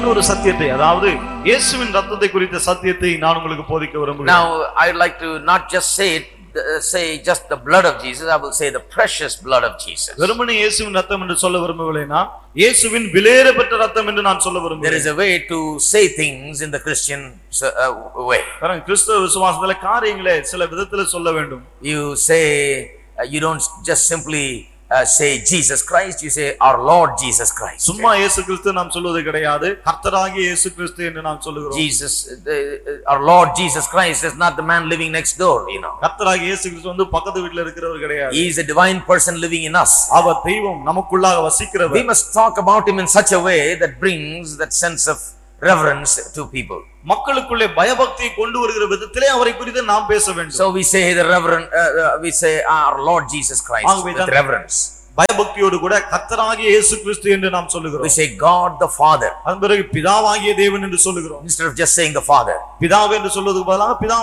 இன்னொரு சத்தியத்தை அதாவது இயேசுவின் ரத்தத்தை குறித்த சத்தியத்தை நான் உங்களுக்கு போதிக்க விரும்புகிறேன் Now, I would like to not just say it, uh, say just the blood of Jesus, I will say the precious blood of Jesus. வெறுமனே இயேசுவின் ரத்தம் என்று சொல்ல விரும்பவில்லை நான் இயேசுவின் விலையேறப்பட்ட ரத்தம் என்று நான் சொல்ல There விரும்புகிறேன் is a way to say things in the Christian uh, way. பாருங்க, கிறிஸ்தவ விசுவாசத்துல காரியங்களை சில விதத்துல சொல்ல வேண்டும் You say, uh, you don't just simply uh, say Jesus Christ, you say our Lord Jesus Christ. சும்மா இயேசு கிறிஸ்து நாம் சொல்வது கிடையாது கர்த்தராகிய இயேசு கிறிஸ்து என்று நாம் சொல்லுகிறோம் Jesus, uh, uh, our Lord Jesus Christ is not the man living next door, you know. கர்த்தராகிய இயேசு கிறிஸ்து வந்து பக்கத்து வீட்டுல இருக்கிறவர் கிடையாது He is a divine person living in us. அவர் தெய்வம் நமக்குள்ளாக We வசிக்கிறவர் must talk about him in such a way that brings that sense of reverence to people. மக்களுக்குள்ளே பயபக்தியை கொண்டு வருகிற விதத்திலே அவரை குறித்து நாம் பேச வேண்டும் So we say the reverend, uh, uh, we say our Lord Jesus Christ ஆகவே with தான் reverence. பயபக்தியோடு கூட கர்த்தராகிய இயேசு கிறிஸ்து என்று நாம் We சொல்லுகிறோம் say God the Father அதன் பிறகு பிதாவாகிய தேவன் என்று சொல்லுகிறோம் instead of just saying the Father. பிதாവ് என்று சொல்வதற்கு பதிலாக பிதா